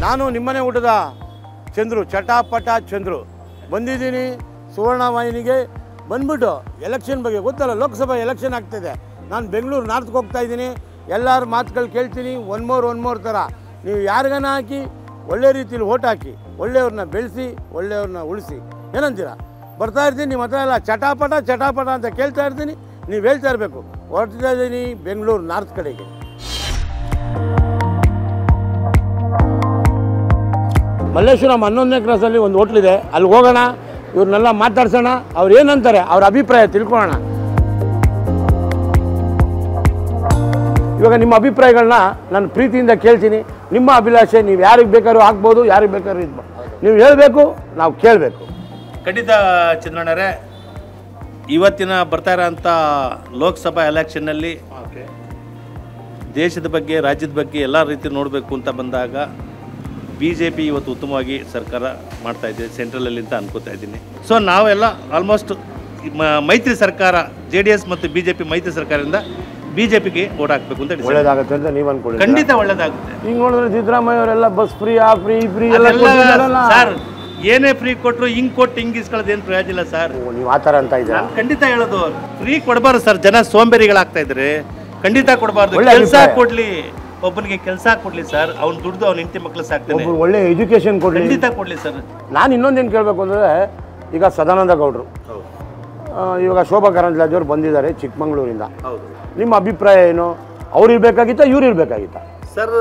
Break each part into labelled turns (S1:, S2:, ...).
S1: ನಾನು ನಿಮ್ಮನೆ ಊಟದ ಚಂದ್ರು ಚಟಾಪಟ ಚಂದ್ರು ಬಂದಿದ್ದೀನಿ ಸುವರ್ಣ ವಾಹಿನಿಗೆ ಬಂದ್ಬಿಟ್ಟು ಎಲೆಕ್ಷನ್ ಬಗ್ಗೆ ಗೊತ್ತಲ್ಲ ಲೋಕಸಭಾ ಎಲೆಕ್ಷನ್ ಆಗ್ತಿದೆ ನಾನು ಬೆಂಗಳೂರು ನಾರ್ತ್ಗೆ ಹೋಗ್ತಾ ಇದ್ದೀನಿ ಎಲ್ಲರ ಮಾತುಗಳು ಕೇಳ್ತೀನಿ ಒನ್ ಮೋರ್ ಒನ್ ಮೋರ್ ಥರ ನೀವು ಯಾರಿಗಾನ ಹಾಕಿ ಒಳ್ಳೆ ರೀತಿಲಿ ಓಟ್ ಹಾಕಿ ಒಳ್ಳೆಯವ್ರನ್ನ ಬೆಳೆಸಿ ಒಳ್ಳೆಯವ್ರನ್ನ ಉಳಿಸಿ ಏನಂತೀರಾ ಬರ್ತಾ ಇರ್ತೀನಿ ನಿಮ್ಮ ಹತ್ರ ಎಲ್ಲ ಚಟಾಪಟ ಚಟಾಪಟ ಅಂತ ಕೇಳ್ತಾ ಇರ್ತೀನಿ ನೀವು ಹೇಳ್ತಾ ಇರಬೇಕು ಹೊರಡ್ತಾ ಇದ್ದೀನಿ ಬೆಂಗಳೂರು ನಾರ್ತ್ ಕಡೆಗೆ ಮಲ್ಲೇಶ್ವರಂ ಹನ್ನೊಂದನೇ ಕ್ರಾಸಲ್ಲಿ ಒಂದು ಹೋಟ್ಲಿದೆ ಅಲ್ಲಿ ಹೋಗೋಣ ಇವ್ರನ್ನೆಲ್ಲ ಮಾತಾಡ್ಸೋಣ ಅವ್ರು ಏನಂತಾರೆ ಅವ್ರ ಅಭಿಪ್ರಾಯ ತಿಳ್ಕೊಳ್ಳೋಣ ಇವಾಗ ನಿಮ್ಮ ಅಭಿಪ್ರಾಯಗಳನ್ನ ನಾನು ಪ್ರೀತಿಯಿಂದ ಕೇಳ್ತೀನಿ ನಿಮ್ಮ ಅಭಿಲಾಷೆ ನೀವು ಯಾರಿಗೆ ಬೇಕಾದ್ರೂ ಹಾಕ್ಬೋದು ಯಾರಿಗೆ ಬೇಕಾದ್ರೂ ಇದು ನೀವು ಹೇಳಬೇಕು ನಾವು ಕೇಳಬೇಕು
S2: ಖಂಡಿತ ಚಂದ್ರಣ್ಣರೇ ಇವತ್ತಿನ ಬರ್ತಾ ಇರೋಂಥ ಲೋಕಸಭಾ ಎಲೆಕ್ಷನ್ನಲ್ಲಿ ದೇಶದ ಬಗ್ಗೆ ರಾಜ್ಯದ ಬಗ್ಗೆ ಎಲ್ಲ ರೀತಿ ನೋಡಬೇಕು ಅಂತ ಬಂದಾಗ ಬಿ ಜೆ ಪಿ ಇವತ್ತು ಉತ್ತಮವಾಗಿ ಸರ್ಕಾರ ಮಾಡ್ತಾ ಇದೆ ಸೆಂಟ್ರಲಲ್ಲಿ ಅಂತ ಅನ್ಕೋತಾ ಇದ್ದೀನಿ ಸೊ ನಾವೆಲ್ಲ ಆಲ್ಮೋಸ್ಟ್ ಮೈತ್ರಿ ಸರ್ಕಾರ ಜೆ ಡಿ ಎಸ್ ಮತ್ತು ಬಿ ಜೆ ಪಿ ಮೈತ್ರಿ ಸರ್ಕಾರದಿಂದ ಬಿ ಜೆ ಪಿಗೆ ಓಟ್ ಹಾಕಬೇಕು ಅಂತ decide
S1: ಒಳ್ಳೇದಾಗುತ್ತೆ ಅಂತ ನೀವು ಅನ್ಕೊಳ್ಳಿ
S2: ಖಂಡಿತ ಒಳ್ಳೇದಾಗುತ್ತೆ
S1: ಹಿಂಗೆ ನೋಡಿದ್ರೆ ಸಿದ್ದರಾಮಯ್ಯ ಅವರೆಲ್ಲ ಬಸ್ ಫ್ರೀ ಆ ಫ್ರೀ ಫ್ರೀ ಎಲ್ಲ
S2: ಅದೆಲ್ಲ
S1: ಕೊಡ್ತಿದಾರಲ್ಲ.
S2: ಸರ್ ಏನೇ ಫ್ರೀ ಕೊಟ್ಟರು ಹಿಂಗ್ ಕೊಟ್ಟು ಹಿಂಗ್ ಇಸ್ಕೊಳ್ಳೋದು ಏನು ಪ್ರಯೋಜನ ಇಲ್ಲ ಸರ್
S1: ಓ, ನೀವು ಆ ಥರ ಅಂತ ಇದ್ದೀರಾ
S2: ನಾನು ಖಂಡಿತ ಹೇಳೋದು ಫ್ರೀ ಕೊಡಬಾರ್ದು ಸರ್ ಜನ ಸೋಂಬೇರಿಗಳಾಗ್ತಾ ಇದ್ದಾರೆ ಖಂಡಿತ ಕೊಡಬಾರ್ದು
S1: ಒಳ್ಳೆ
S2: ಕೆಲಸ
S1: ಅಭಿಪ್ರಾಯ.
S2: ಕೊಡ್ಲಿ ಒಬ್ಬನಿಗೆ ಕೆಲಸ ಕೊಡ್ಲಿ ಸರ್ ಅವ್ನು ದುಡ್ದು ಅವ್ನ ಹೆಂಡತಿ ಮಕ್ಳು ಸಾಕ್ತಾನೆ
S1: ಒಬ್ರು ಒಳ್ಳೆ ಎಜುಕೇಶನ್ ಕೊಡಲಿ
S2: ಖಂಡಿತ ಕೊಡ್ಲಿ ಸರ್
S1: ನಾನು ಇನ್ನೊಂದೇನು ಕೇಳಬೇಕು ಅಂದರೆ ಈಗ ಸದಾನಂದ ಗೌಡರು ಆ, ಇವಾಗ ಶೋಭಾ ಕರಂದ್ಲಾಜೆ ಅವ್ರು ಬಂದಿದ್ದಾರೆ ಚಿಕ್ಕಮಂಗ್ಳೂರಿಂದ
S2: ಹೌದು
S1: ನಿಮ್ಮ ಅಭಿಪ್ರಾಯ ಏನು ಅವ್ರು ಇರ್ಬೇಕಾಗಿತ್ತಾ ಇವ್ರು ಇರ್ಬೇಕಾಗಿತ್ತಾ
S2: ಸರ್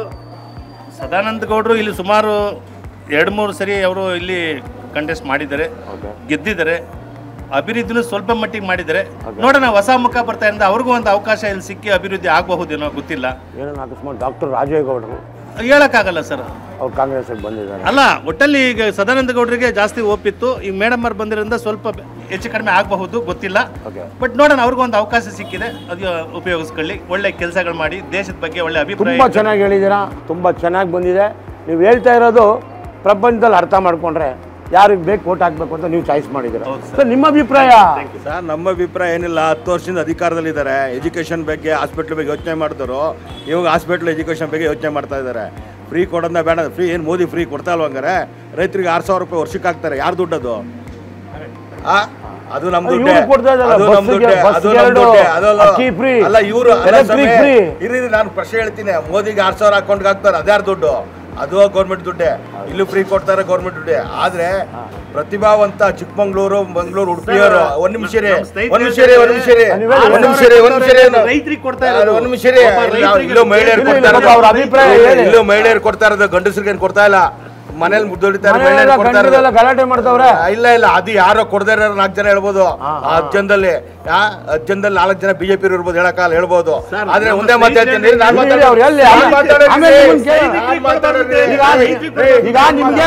S2: ಸದಾನಂದ ಗೌಡರು ಇಲ್ಲಿ ಸುಮಾರು ಎರಡು ಮೂರು ಸರಿ ಅವರು ಇಲ್ಲಿ ಕಂಟೆಸ್ಟ್ ಮಾಡಿದ್ದಾರೆ
S1: ಓಕೆ
S2: ಗೆದ್ದಿದ್ದಾರೆ ಅಭಿವೃದ್ಧಿನೂ ಸ್ವಲ್ಪ ಮಟ್ಟಿಗೆ ಮಾಡಿದ್ದಾರೆ ನೋಡೋಣ ಹೊಸ ಮುಖ ಬರ್ತಾ ಇರಿಂದ ಅವ್ರಿಗೂ ಒಂದು ಅವಕಾಶ ಇಲ್ಲಿ ಸಿಕ್ಕಿ ಅಭಿವೃದ್ಧಿ ಆಗಬಹುದೇನೋ ಗೊತ್ತಿಲ್ಲ
S1: ಏನೋ ಅಕಸ್ಮಾತ್ ಡಾಕ್ಟರ್ ರಾಜೇಗೌಡರು
S2: ಹೇಳಕ್ಕಾಗಲ್ಲ ಸರ್
S1: ಅವ್ರು ಕಾಂಗ್ರೆಸ್ಸಿಗೆ ಬಂದಿದ್ದಾರೆ
S2: ಅಲ್ಲ ಒಟ್ಟಲ್ಲಿ ಈಗ ಸದಾನಂದ ಗೌಡರಿಗೆ ಜಾಸ್ತಿ ಒಪ್ಪಿತ್ತು ಈಗ ಮೇಡಮ್ ಅವ್ರು ಬಂದಿರೋದ್ರಿಂದ ಸ್ವಲ್ಪ ಹೆಚ್ಚು ಕಡಿಮೆ ಆಗಬಹುದು ಗೊತ್ತಿಲ್ಲ
S1: ಓಕೆ
S2: ಬಟ್ ನೋಡೋಣ ಅವ್ರಿಗೂ ಒಂದು ಅವಕಾಶ ಸಿಕ್ಕಿದೆ ಅದು ಉಪಯೋಗಿಸ್ಕೊಳ್ಳಿ ಒಳ್ಳೆ ಕೆಲಸಗಳು ಮಾಡಿ ದೇಶದ ಬಗ್ಗೆ ಒಳ್ಳೆ ಅಭಿಪ್ರಾಯ
S1: ತುಂಬ ಚೆನ್ನಾಗಿ ಹೇಳಿದ್ದೀರಾ ತುಂಬ ಚೆನ್ನಾಗಿ ಬಂದಿದೆ ನೀವು ಹೇಳ್ತಾ ಇರೋದು ಪ್ರಪಂಚದಲ್ಲಿ ಅರ್ಥ ಮಾಡ್ಕೊಂಡ್ರೆ ಯಾರಿಗೆ ಬೇಕು ಓಟ್ ಹಾಕ್ಬೇಕು ಅಂತ ನೀವು ಚಾಯ್ಸ್ ಮಾಡಿದ್ದೀರಾ
S2: ಹೌದು ಸರ್.
S1: ಸರ್ ನಿಮ್ಮ ಅಭಿಪ್ರಾಯ
S3: ಸರ್ ನಮ್ಮ ಅಭಿಪ್ರಾಯ ಏನಿಲ್ಲ ಹತ್ತು ವರ್ಷದಿಂದ ಅಧಿಕಾರದಲ್ಲಿದ್ದಾರೆ ಎಜುಕೇಷನ್ ಬಗ್ಗೆ ಹಾಸ್ಪಿಟ್ಲ್ ಬಗ್ಗೆ ಯೋಚನೆ ಮಾಡಿದ್ರು ಇವಾಗ ಹಾಸ್ಪಿಟ್ಲ್ ಎಜುಕೇಷನ್ ಬಗ್ಗೆ ಯೋಚನೆ ಮಾಡ್ತಾ ಇದ್ದಾರೆ ಫ್ರೀ ಕೊಡೋದನ್ನ ಬೇಡ ಫ್ರೀ ಏನು ಮೋದಿ ಫ್ರೀ ಕೊಡ್ತಾ ಇಲ್ವ ಹಂಗಾರೆ ರೈತರಿಗೆ ಆರು ಸಾವಿರ ರೂಪಾಯಿ ವರ್ಷಕ್ಕೆ ಹಾಕ್ತಾರೆ ಯಾರು ದುಡ್ಡದು ಆ? ಅದು ನಮ್
S1: ಅದು
S3: ದುಡ್ಡೇ
S1: ಇವ್ರು ಕೊಡ್ತಾ ಇದ್ದಾರೆ,
S3: ಅದು ನಮ್
S1: ಬಸ್ಸಿಗೆ-
S3: ದುಡ್ಡೇ ಅದು
S1: ಬಸ್ಸಿಗೆ
S3: ನಮ್
S1: ಎರಡು,
S3: ದುಡ್ಡೇ ಅದಲ್ಲ
S1: ಅಕ್ಕಿ free,
S3: ಅಲ್ಲ ಇವರು
S1: electric free.
S3: ಇರಿ ನಾನು ಪ್ರಶ್ನೆ ಹೇಳ್ತೀನಿ ಮೋದಿಗೆ ಆರು ಸಾವಿರ ಅಕೌಂಟ್ಗೆ ಹಾಕ್ತಾರೆ ಅದ್ಯಾರು ದುಡ್ಡು ಅದು ಗೌರ್ಮೆಂಟ್ ದುಡ್ಡೇ ಇಲ್ಲೂ ಫ್ರೀ ಕೊಡ್ತಾರೆ ಗೌರ್ಮೆಂಟ್ ದುಡ್ಡೇ ಆದ್ರೆ ಪ್ರತಿಭಾವಂತ ಚಿಕ್ಕಮಂಗ್ಳೂರು ಮಂಗಳೂರು ಉಡುಪಿಯವರು ಒಂದ್ ನಿಮಿಷ ರೀ
S2: ನಮ್ಮ ಸ್ನೇಹಿತರು
S3: ಒಂದ್ ನಿಮಿಷ ರೀ ಒಂದ್ ನಿಮಿಷ ರೀ
S1: ನೀವು ಹೇಳಿ.
S3: ಒಂದ್ ನಿಮಿಷ ರೀ ಒಂದ್ ನಿಮಿಷ ರೀ
S2: ರೈತರಿಗೆ ಕೊಡ್ತಾ ಇರೋದು.
S3: ಒಂದ್ ನಿಮಿಷ ರೀ
S2: ಒಬ್ಬ ರೈತರಿಗೆ
S3: ಇಲ್ಲೂ ಮಹಿಳೆಯರು
S1: ಇಲ್ಲ,
S3: ಕೊಡ್ತಾ
S1: ಇಲ್ಲ,
S3: ಇರೋದು
S1: ಅವ್ರ ಅಭಿಪ್ರಾಯ ಹೇಳಿ.
S3: ಇಲ್ಲೂ ಮಹಿಳೆಯರು ಕೊಡ್ತಾ ಇರೋದು ಗಂಡಸರಿಗೆ ಏನ್ ಕೊಡ್ತಾ ಇಲ್ಲ ಮನೇಲಿ ಮುದ್ದೊಡಿತಾರೆ
S1: ಮನೆಯೆಲ್ಲ
S3: ಮಹಿಳೆಯರು ಕೊಡ್ತಾ ಇರೋದು
S1: ಗಂಡದೆಲ್ಲ ಗಲಾಟೆ ಮಾಡ್ತಾವ್ರೆ
S3: ಆ, ಇಲ್ಲ ಇಲ್ಲ ಅದು ಯಾರೋ ಕೊಡದೇ ಇರೋ ನಾಲ್ಕು ಜನ ಹೇಳ್ಬೋದು ಆ ಹತ್ತು ಜನದಲ್ಲಿ ಆ ಹತ್ತು ಜನದಲ್ಲಿ ನಾಲ್ಕು ಜನ ಬಿಜೆಪಿ ಇರ್ಬೋದು ಹೇಳಕ್ಕಾಗಲ್ಲ ಹೇಳ್ಬೋದು ಆದ್ರೆ
S2: ನಮ್ಮ
S3: ಒಂದೇ ಮಾತು ಹೇಳ್ತೀನಿ ನಾನು
S1: ಇಲ್ಲಿ
S3: ಮಾತಾಡೋದು-
S1: ಅವ್ರು ಎಲ್ಲಿ?
S3: ನಾನು ಮಾತಾಡೋದು
S1: ಆಮೇಲೆ
S3: ಇಲ್ಲಿ.
S1: ನಿಮ್ಮನ್ನ ಕೇಳಿ.
S3: ನಾನು ಮಾತಾಡೋದು ಇಲ್ಲಿ.
S1: ಈಗ ಈಗ ನಿಮ್ಗೆ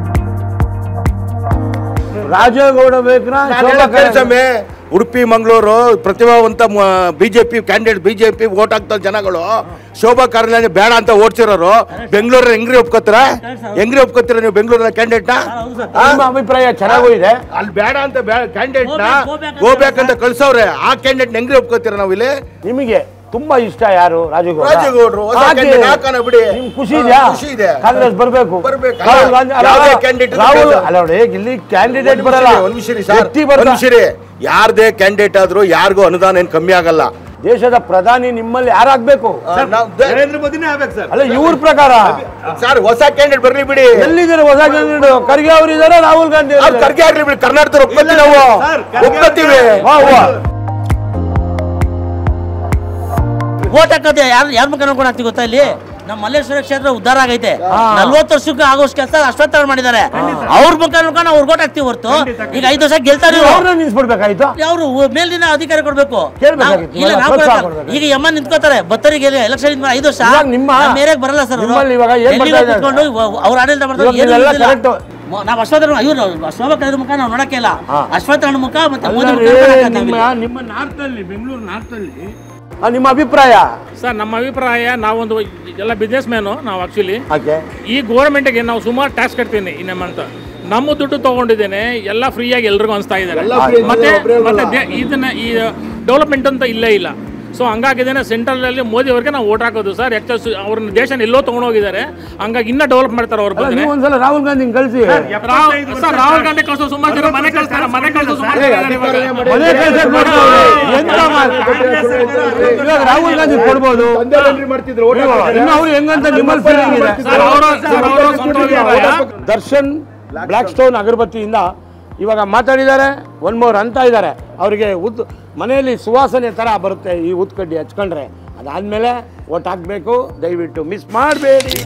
S1: ರಾಜೇಗೌಡ ಬೇಕ್ರಾ
S3: ನಾನು
S1: ಶೋಭಾ
S3: ಹೇಳೋದು ಕೇಳಿ
S1: ಕರಂದ್ಲಾಜೆ-
S3: ಸ್ವಾಮಿ ಉಡುಪಿ ಮಂಗಳೂರು ಪ್ರತಿಭಾವಂತ ಬಿಜೆಪಿ ಕ್ಯಾಂಡಿಡೇಟ್ ಬಿಜೆಪಿ ವೋಟ್ ಹಾಕ್ತ ಜನಗಳು ಶೋಭಾ ಕರಂದ್ಲಾಜೆ ಬೇಡ ಅಂತ ಓಡ್ಸಿರೋರು ಬೆಂಗಳೂರ ಹೆಂಗ್ರಿ ಒಪ್ಕೋತೀರ ಹೆಂಗ್ರಿ ಒಪ್ಕೋತೀರ ನೀವು ಬೆಂಗಳೂರಿನ ಕ್ಯಾಂಡಿಡೇಟ್
S1: ನಿಮ್ಮ ಅಭಿಪ್ರಾಯ ಚೆನ್ನಾಗೂ ಇದೆ
S3: ಅಲ್ಲಿ ಬೇಡ ಅಂತ ಕ್ಯಾಂಡಿಡೇಟ್ ನ ಗೋಬ್ಯಾಕ್ ಅಂತ ಕಳ್ಸವ್ರೆ ಆ ಕ್ಯಾಂಡಿಡೇಟ್ ಹೆಂಗ್ರಿ ಒಪ್ಕೋತೀರ ನಾವು ಇಲ್ಲಿ
S1: ನಿಮಗೆ ತುಂಬಾ ಇಷ್ಟ ಯಾರು ರಾಜೇಗೌಡ
S3: ರಾಜೇಗೌಡ್ರು, ಹೊಸ
S1: ಹಾಕಿ.
S3: candidate ಹಾಕೋಣ ಬಿಡಿ.
S1: ನಿಮ್ ಖುಷಿ
S3: ಹಾ,
S1: ಇದೆಯಾ
S3: ಖುಷಿ ಇದೆ.
S1: ಕಾಂಗ್ರೆಸ್ ಬರ್ಬೇಕು
S3: ಬರ್ಬೇಕು.
S1: ರಾಹುಲ್ ಗಾಂಧಿ ಅಲ್ಲ,
S3: ಯಾವುದೇ
S1: ಅಲ್ಲ,
S3: candidate ಇದ್ರೆ
S1: ರಾಹುಲ್
S3: ಕೆಲಸ.
S1: ಅಲ್ಲ ನೋಡಿ ಇಲ್ಲಿ ಕ್ಯಾಂಡಿಡೇಟ್ ಬರಲ್ಲ
S3: ಒಂದ್ ನಿಮಿಷ ರೀ ಸರ್
S1: ವ್ಯಕ್ತಿ
S3: ಒಂದ್
S1: ಬರ್ತಾರೆ.
S3: ನಿಮಿಷ ರೀ ಯಾರ್ದೇ ಕ್ಯಾಂಡಿಡೇಟ್ ಆದ್ರೂ ಯಾರಿಗೂ ಅನುದಾನ ಏನ್ ಕಮ್ಮಿ ಆಗಲ್ಲ
S1: ದೇಶದ ಪ್ರಧಾನಿ ನಿಮ್ಮಲ್ಲಿ ಯಾರಾಗ್ಬೇಕು
S3: ಆ, ನಾವ್ ದೇ-
S2: ನರೇಂದ್ರ ಮೋದಿನೇ ಆಗ್ಬೇಕು ಸರ್
S1: ಅಲ್ಲ ಇವ್ರ ಪ್ರಕಾರ
S3: ಸರ್ ಹೊಸ ಕ್ಯಾಂಡಿಡೇಟ್ ಬರ್ಲಿ ಬಿಡಿ
S1: ಎಲ್ಲಿದ್ದಾರೆ ಹೊಸ ಕ್ಯಾಂಡಿಡೇಟ್ ಖರ್ಗೆ ಅವರು ಇದ್ದಾರೆ ರಾಹುಲ್ ಗಾಂಧಿ ಅವ್ರು
S3: ಅವ್ರು
S1: ಇದ್ದಾರೆ.
S3: ಖರ್ಗೆ ಆಗ್ಲಿ ಬಿಡಿ ಕರ್ನಾಟಕದ ಒಪ್ಕೊತೀವಿ ನಾವು
S2: ಸರ್, ಖರ್ಗೆ
S3: ಒಪ್ಕೊತೀವಿ
S1: ವಾ, ವಾ.
S4: ಓಟ್ ಹಾಕೋದೆ ಯಾರು ಯಾರ ಮುಖ ನೋಡ್ಕೊಂಡು ಹಾಕ್ತಿ ಗೊತ್ತಾ ಇಲ್ಲಿ ನಮ್ಮ ಮಲ್ಲೇಶ್ವರ ಕ್ಷೇತ್ರ ಉದ್ಧಾರ ಆಗೈತೆ ನಲ್ವತ್ತು ವರ್ಷಕ್ಕೆ ಆಗೋಷ್ಟು ಕೆಲಸ ಅಶ್ವತ್ಥವ್ರು ಮಾಡಿದ್ದಾರೆ ಅವ್ರ ಮುಖ ನೋಡ್ಕೊಂಡು ಅವ್ರು ಓಟ್ ಹಾಕ್ತಿವಿ ಹೊರ್ತು ಈಗ ಐದು ವರ್ಷ ಗೆಲ್ತಾರೆ
S1: ನೀವು ಅವ್ರನ್ನ ನಿಲ್ಸ್ಬಿಡ್ಬೇಕಾಯ್ತು
S4: ಅವರು ಮೇಲಿನ ಅಧಿಕಾರ ಕೊಡ್ಬೇಕು
S1: ಕೇಳ್ಬೇಕಾಗಿತ್ತು.
S4: ನಾವು- ಇಲ್ಲ ನಾವು
S1: ಪ್ರೋತ್ಸಾಹ
S4: ಕೊಡಲ್ಲ.
S1: ಕೊಡ್ಬೇಕು.
S4: ಈಗ ಎಮ್ಮ ನಿಂತ್ಕೋತಾರೆ ಬತ್ತರಿಗೆ ಎಲೆಕ್ಷನ್ ಐದು ವರ್ಷ
S1: ಇವಾಗ ನಿಮ್ಮ-
S4: ನಮ್ಮ ಏರಿಯಾಗೆ ಬರಲ್ಲ ಸರ್
S1: ನಿಮ್ಮಲ್ಲಿ ಇವಾಗ ಏನ್ ಬರ್ತಾ ಇದೆ?
S4: ಕುತ್ಕೊಂಡು ಅವ್ರ ಆಡಳಿತ ಮಾಡ್ತಾರೆ
S1: ಇವಾಗ
S4: ಏನು
S1: ನೀವೆಲ್ಲ
S4: ಇದಿಲ್ಲ.
S1: correct.
S4: ಮ- ನಾವು ಅಶ್ವತ್ಥ ಇವ್ರು ಅಶ್ವತ್ಥ ಕಳೆದ ಮುಖ ನಾವು ನೋಡಕ್ಕೆ ಇಲ್ಲ
S1: ಹಾ.
S4: ಅಶ್ವತ್ಥ ಮುಖ ಮತ್ತೆ
S1: ಅಲ್ಲ
S4: ಮೋದಿ ಮುಖ
S1: ರೀ,
S4: ನೋಡಕ್ಕೆ ನಾವಿಲ್ಲ.
S1: ನಿಮ್ಮ ನಿಮ್ಮ ನಾರ್ತಲ್ಲಿ ಬೆಂಗಳೂರು ನಾರ್ತಲ್ಲಿ ನಿಮ್ಮ ಅಭಿಪ್ರಾಯ
S5: ಸರ್ ನಮ್ಮ ಅಭಿಪ್ರಾಯ ನಾವೊಂದು ಎಲ್ಲ ಬಿಸ್ನೆಸ್ ಮ್ಯಾನು ನಾವು ಆ್ಯಕ್ಚುಲಿ
S1: ಓಕೆ
S5: ಈ ಗೋರ್ಮೆಂಟ್ಗೆ ನಾವು ಸುಮಾರು ಟ್ಯಾಕ್ಸ್ ಕಟ್ತೀನಿ ಈ ಮಂತ್ ನಮ್ಮ ದುಡ್ಡು ತಗೊಂಡಿದ್ದೇನೆ ಎಲ್ಲ ಫ್ರೀಯಾಗಿ ಎಲ್ರಿಗೂ ಅನಿಸ್ತಾ ಇದ್ದಾರೆ ಮತ್ತೆ ಮತ್ತೆ ದೇ- ಇದನ್ನ ಈ ಡೆವಲಪ್ಮೆಂಟ್ ಅಂತ ಇಲ್ಲೇ ಇಲ್ಲ ಸೊ ಹಂಗಾಗಿದ್ದೇನೆ ಸೆಂಟ್ರಲಲ್ಲಿ ಮೋದಿ ಅವ್ರಿಗೆ ನಾವು ಓಟ್ ಹಾಕೋದು ಸರ್ ಯಾಕೆ ಅವ್ರನ್ನ ದೇಶನ ಎಲ್ಲೋ ತೊಗೊಂಡೋಗಿದ್ದಾರೆ ಹಂಗಾಗಿ ಇನ್ನೂ ಡೆವಲಪ್ ಮಾಡ್ತಾರೆ ಅವ್ರು
S1: ಅಲ್ಲ
S5: ಬಂದ್ರೆ
S1: ನೀವು ಒಂದ್ಸಲ ರಾಹುಲ್ ಗಾಂಧಿ ಕಳಿಸಿ
S5: ರಾಹುಲ್ ಸರ್ ರಾಹುಲ್ ಗಾಂಧಿ ಕಳ್ಸೋ ಸುಮಾರು ಜನ ಮನೆ ಕಳಿಸ್ತಾರೆ ಮನೆ ಕಳ್ಸೋ ಸುಮಾರು ಜನ ಇದ್ದಾರೆ ಇವಾಗ.
S1: ಮನೆ ಕೆಲ್ಸಕ್ಕೆ ಮಾಡ್ತಾರೆ. ಎಂತ ಮಾತು? ಇವಾಗ ರಾಹುಲ್ ಗಾಂಧಿ ಕೊಡ್ಬೋದು ಇನ್ನು ಅವ್ರು ಹೆಂಗಂತ ನಿಮ್ಮಲ್ಲಿ ಫೀಲಿಂಗ್ ಇದೆ
S5: ಸರ್ ಅವರು ಸರ್ ಅವರು ಸ್ವಂತವಾಗಿದ್ದಾರೆ.
S1: ದರ್ಶನ್ ಬ್ಲ್ಯಾಕ್ ಸ್ಟೋನ್ ಅಗರಬತ್ತಿಯಿಂದ ಇವಾಗ ಮಾತಾಡಿದ್ದಾರೆ ಒನ್ ಮೋರ್ ಅಂತ ಇದ್ದಾರೆ ಅವರಿಗೆ ಉದ್ ಮನೆಯಲ್ಲಿ ಸುವಾಸನೆ ಥರ ಬರುತ್ತೆ ಈ ಉತ್ಕಡ್ಡಿ ಹಚ್ಕೊಂಡ್ರೆ ಅದಾದಮೇಲೆ ಓಟ್ ಹಾಕಬೇಕು ದಯವಿಟ್ಟು ಮಿಸ್ ಮಾಡಬೇಡಿ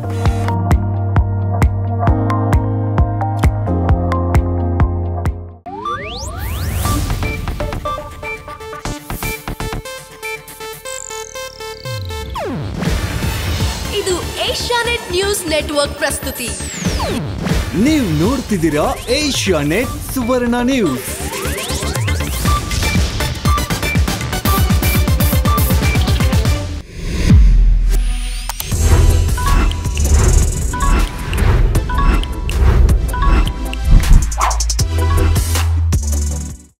S6: ಇದು ಏಷ್ಯಾನೆಟ್ ನ್ಯೂಸ್ ನೆಟ್ವರ್ಕ್ ಪ್ರಸ್ತುತಿ
S7: ನೀವು ನೋಡ್ತಿದ್ದೀರಾ ಏಷ್ಯಾ ನೆಟ್ ಸುವರ್ಣ ನ್ಯೂಸ್